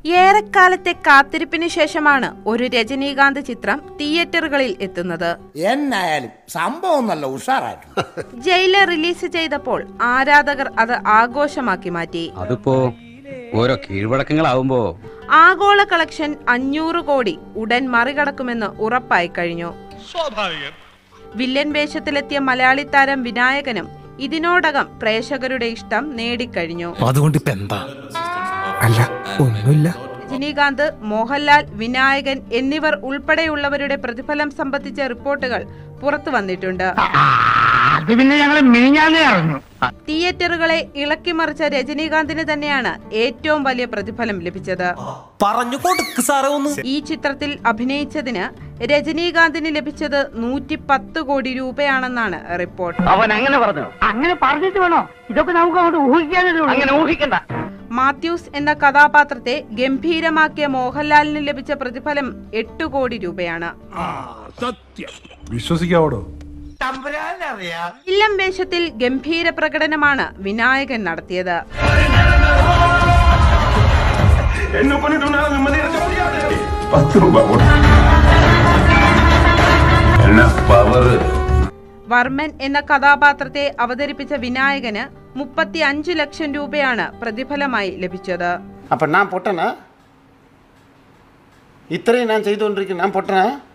ഏറെക്കാലത്തെ കാത്തിരിപ്പിന് ശേഷമാണ് ഒരു രജനീകാന്ത് ചിത്രം തിയേറ്ററുകളിൽ എത്തുന്നത് എന്നായാലും സംഭവം നല്ല ഉഷാറായിട്ടുണ്ട് ജയിലർ റിലീസ് ചെയ്തപ്പോൾ ആരാധകർ അത് ആഘോഷമാക്കി മാറ്റി അതിപ്പോ ഓരോ കീഴ്വഴക്കങ്ങളാവുമ്പോ ആഗോള കളക്ഷൻ അഞ്ഞൂറ് കോടി ഉടൻ മറികടക്കുമെന്ന് ഉറപ്പായി കഴിഞ്ഞു വില്ലൻ വേഷത്തിലെത്തിയ മലയാളി താരം വിനായകനും ഇതിനോടകം പ്രേക്ഷകരുടെ ഇഷ്ടം നേടിക്കഴിഞ്ഞു അതുകൊണ്ട് ഇപ്പൊ എന്താ അല്ല ഒന്നുമില്ല രജനീകാന്ത് മോഹൻലാൽ വിനായകൻ എന്നിവർ ഉൾപ്പെടെയുള്ളവരുടെ പ്രതിഫലം സംബന്ധിച്ച റിപ്പോർട്ടുകൾ പുറത്തു വന്നിട്ടുണ്ട് അത് പിന്നെ ഞങ്ങൾ മിനിഞ്ഞാന്നേ അറിഞ്ഞു തിയേറ്ററുകളെ ഇളക്കിമറിച്ച രജനീകാന്തിന് തന്നെയാണ് ഏറ്റവും വലിയ പ്രതിഫലം ലഭിച്ചത് പറഞ്ഞു കൊടുക്ക് സാറേ ഒന്ന് ഈ ചിത്രത്തിൽ അഭിനയിച്ചതിന് രജനീകാന്തിന് ലഭിച്ചത് നൂറ്റി പത്ത് കോടി രൂപയാണെന്നാണ് റിപ്പോർട്ട് അവൻ അങ്ങനെ പറഞ്ഞു അങ്ങനെ പറഞ്ഞിട്ട് വേണോ ഇതൊക്കെ നമുക്ക് അങ്ങോട്ട് ഊഹിക്കാനേ ഉള്ളൂ. അങ്ങനെ ഊഹിക്കണ്ട മാത്യൂസ് എന്ന കഥാപാത്രത്തെ ഗംഭീരമാക്കിയ മോഹൻലാലിന് ലഭിച്ച പ്രതിഫലം എട്ട് കോടി രൂപയാണ് വിശ്വസിക്കാവോടോ ഇല്ലം വേഷത്തിൽ ഗംഭീര പ്രകടനമാണ് വിനായകൻ നടത്തിയത് പത്ത് രൂപ എന്നാ പവറ് വർമ്മൻ എന്ന കഥാപാത്രത്തെ അവതരിപ്പിച്ച വിനായകന് മുപ്പത്തി അഞ്ചു ലക്ഷം രൂപയാണ് പ്രതിഫലമായി ലഭിച്ചത് அப்போ நான் பொட்டனா இத்தனையும் நான் செய்து கொண்டிருக்கேன் நான் பொட்டனா